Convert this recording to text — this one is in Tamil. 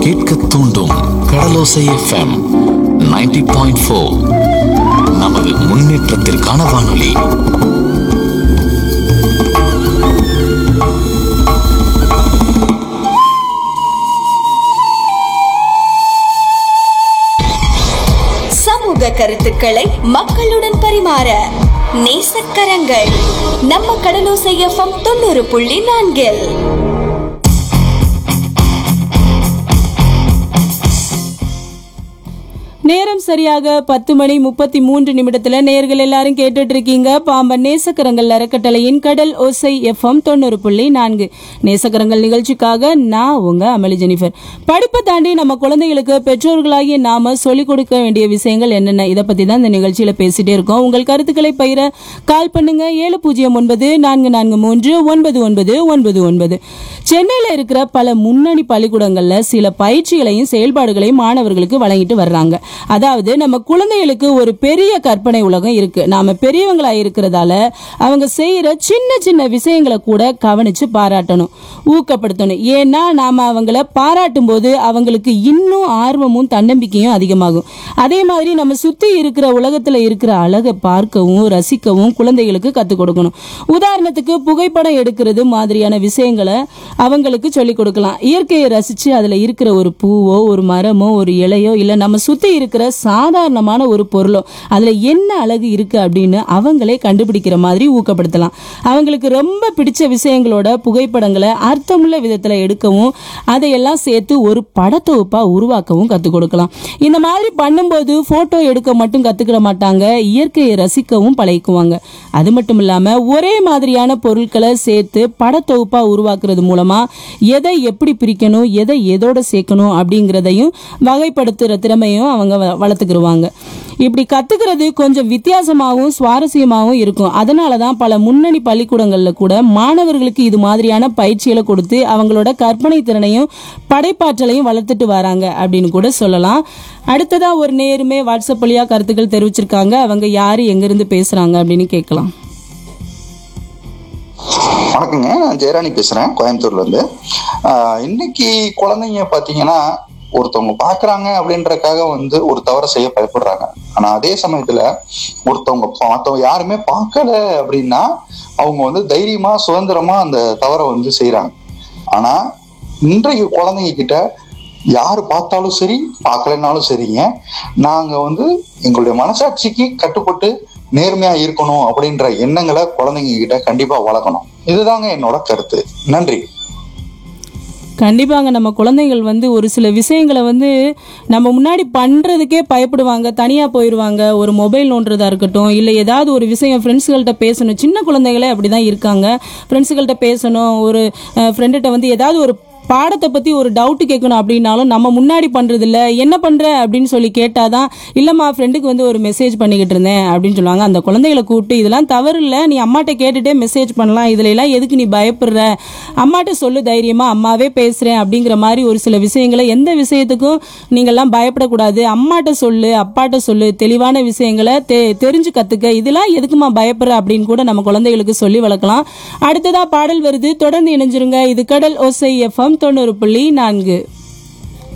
கேட்க தூண்டும் கடலோசை எஃப்எம் 90.4 பாயிண்ட் ஃபோர் நமது முன்னேற்றத்திற்கான வானொலி சமூக கருத்துக்களை மக்களுடன் பரிமாற நேசக்கரங்கள் நம்ம கடலோசை எஃப்எம் தொண்ணூறு புள்ளி நான்கில் நேரம் சரியாக பத்து மணி முப்பத்தி மூன்று நிமிடத்துல நேர்கள் எல்லாரும் கேட்டுட்டு இருக்கீங்க பாம்பன் நேசக்கரங்கள் அறக்கட்டளையின் கடல் ஓசை எஃப்எம் தொண்ணூறு புள்ளி நான்கு நேசக்கரங்கள் நிகழ்ச்சிக்காக நான் உங்க அமளி ஜெனிஃபர் படிப்பை தாண்டி நம்ம குழந்தைகளுக்கு பெற்றோர்களாகிய நாம சொல்லிக் கொடுக்க வேண்டிய விஷயங்கள் என்னென்ன இதை பத்தி தான் இந்த நிகழ்ச்சியில பேசிட்டே இருக்கோம் உங்கள் கருத்துக்களை பயிர கால் பண்ணுங்க ஏழு பூஜ்ஜியம் ஒன்பது நான்கு நான்கு மூன்று ஒன்பது ஒன்பது ஒன்பது ஒன்பது சென்னையில இருக்கிற பல முன்னணி பள்ளிக்கூடங்கள்ல சில பயிற்சிகளையும் செயல்பாடுகளையும் மாணவர்களுக்கு வழங்கிட்டு வர்றாங்க அதாவது நம்ம குழந்தைகளுக்கு ஒரு பெரிய கற்பனை உலகம் இருக்கு நாம பெரியவங்களா இருக்கிறதால அவங்க செய்யற சின்ன சின்ன விஷயங்களை கூட கவனிச்சு பாராட்டணும் ஊக்கப்படுத்தணும் ஏன்னா நாம அவங்கள பாராட்டும் போது அவங்களுக்கு இன்னும் ஆர்வமும் தன்னம்பிக்கையும் அதிகமாகும் அதே மாதிரி நம்ம சுத்தி இருக்கிற உலகத்துல இருக்கிற அழகை பார்க்கவும் ரசிக்கவும் குழந்தைகளுக்கு கத்துக் கொடுக்கணும் உதாரணத்துக்கு புகைப்படம் எடுக்கிறது மாதிரியான விஷயங்களை அவங்களுக்கு சொல்லிக் கொடுக்கலாம் இயற்கையை ரசிச்சு அதுல இருக்கிற ஒரு பூவோ ஒரு மரமோ ஒரு இலையோ இல்ல நம்ம சுத்தி இருக்கிற சாதாரணமான ஒரு பொருளோ அதுல என்ன அழகு இருக்கு அப்படின்னு அவங்களே கண்டுபிடிக்கிற மாதிரி ஊக்கப்படுத்தலாம் அவங்களுக்கு ரொம்ப பிடிச்ச விஷயங்களோட புகைப்படங்களை அர்த்தமுள்ள விதத்துல எடுக்கவும் அதையெல்லாம் சேர்த்து ஒரு படத்தொகுப்பா உருவாக்கவும் கத்துக் கொடுக்கலாம் இந்த மாதிரி பண்ணும்போது போட்டோ எடுக்க மட்டும் கத்துக்கிட மாட்டாங்க இயற்கையை ரசிக்கவும் பழகிக்குவாங்க அது மட்டும் இல்லாம ஒரே மாதிரியான பொருட்களை சேர்த்து படத்தொகுப்பா உருவாக்குறது மூலமா எதை எப்படி பிரிக்கணும் எதை எதோட சேர்க்கணும் அப்படிங்கிறதையும் வகைப்படுத்துற திறமையும் அவங்க வ- வளர்த்துக்கிருவாங்க இப்படி கத்துக்கிறது கொஞ்சம் வித்தியாசமாகவும் சுவாரஸ்யமாகவும் இருக்கும் அதனால தான் பல முன்னணி பள்ளிக்கூடங்கள்ல கூட மாணவர்களுக்கு இது மாதிரியான பயிற்சிகளை கொடுத்து அவங்களோட கற்பனை திறனையும் படைப்பாற்றலையும் வளர்த்துட்டு வராங்க அப்படின்னு கூட சொல்லலாம் அடுத்ததா ஒரு நேருமே வாட்ஸ்அப் வழியா கருத்துக்கள் தெரிவிச்சிருக்காங்க அவங்க யாரு எங்கிருந்து பேசுறாங்க அப்படின்னு கேட்கலாம் வணக்கங்க நான் ஜெயராணி பேசுறேன் கோயம்புத்தூர்ல இருந்து ஆஹ் இன்னைக்கு குழந்தைங்க பாத்தீங்கன்னா ஒருத்தவங்க பாக்குறாங்க அப்படின்றக்காக வந்து ஒரு தவறை செய்ய பயப்படுறாங்க ஆனா அதே சமயத்துல ஒருத்தவங்க பா- மத்தவங்க யாருமே பார்க்கல அப்படின்னா அவங்க வந்து தைரியமா சுதந்திரமா அந்த தவறை வந்து செய்யறாங்க ஆனா இன்றைக்கு குழந்தைங்க கிட்ட யாரு பார்த்தாலும் சரி பார்க்கலைன்னாலும் சரிங்க நாங்க வந்து எங்களுடைய மனசாட்சிக்கு கட்டுப்பட்டு நேர்மையா இருக்கணும் அப்படின்ற எண்ணங்களை குழந்தைங்க கிட்ட கண்டிப்பா வளர்க்கணும் இதுதாங்க என்னோட கருத்து நன்றி கண்டிப்பாங்க நம்ம குழந்தைகள் வந்து ஒரு சில விஷயங்களை வந்து நம்ம முன்னாடி பண்றதுக்கே பயப்படுவாங்க தனியா போயிடுவாங்க ஒரு மொபைல் நோண்டுறதா இருக்கட்டும் இல்லை ஏதாவது ஒரு விஷயம் ஃப்ரெண்ட்ஸுகள்கிட்ட பேசணும் சின்ன குழந்தைகளே அப்படிதான் இருக்காங்க ஃப்ரெண்ட்ஸுகள்கிட்ட பேசணும் ஒரு ஃப்ரெண்டுகிட்ட வந்து ஏதாவது ஒரு பாடத்தை பத்தி ஒரு டவுட் கேட்கணும் அப்படின்னாலும் நம்ம முன்னாடி பண்றது இல்ல என்ன பண்ற அப்படின்னு சொல்லி கேட்டாதான் இல்லம்மா ஃப்ரெண்டுக்கு வந்து ஒரு மெசேஜ் பண்ணிக்கிட்டு இருந்தேன் அப்படின்னு சொல்லுவாங்க அந்த குழந்தைகளை கூப்பிட்டு இதெல்லாம் தவறு இல்ல நீ அம்மாட்ட கேட்டுட்டே மெசேஜ் பண்ணலாம் இதுல எல்லாம் எதுக்கு நீ பயப்படுற அம்மாட்ட சொல்லு தைரியமா அம்மாவே பேசுறேன் அப்படிங்கிற மாதிரி ஒரு சில விஷயங்களை எந்த விஷயத்துக்கும் நீங்கெல்லாம் பயப்படக்கூடாது அம்மாட்ட சொல்லு அப்பாட்ட சொல்லு தெளிவான விஷயங்களை தெ- தெரிஞ்சு கத்துக்க இதெல்லாம் எதுக்குமா பயப்படுற அப்படின்னு கூட நம்ம குழந்தைகளுக்கு சொல்லி வளர்க்கலாம் அடுத்ததா பாடல் வருது தொடர்ந்து இணைஞ்சிருங்க இது கடல் ஓசை எஃப்எம் தொண்ணூறு புள்ளி நான்கு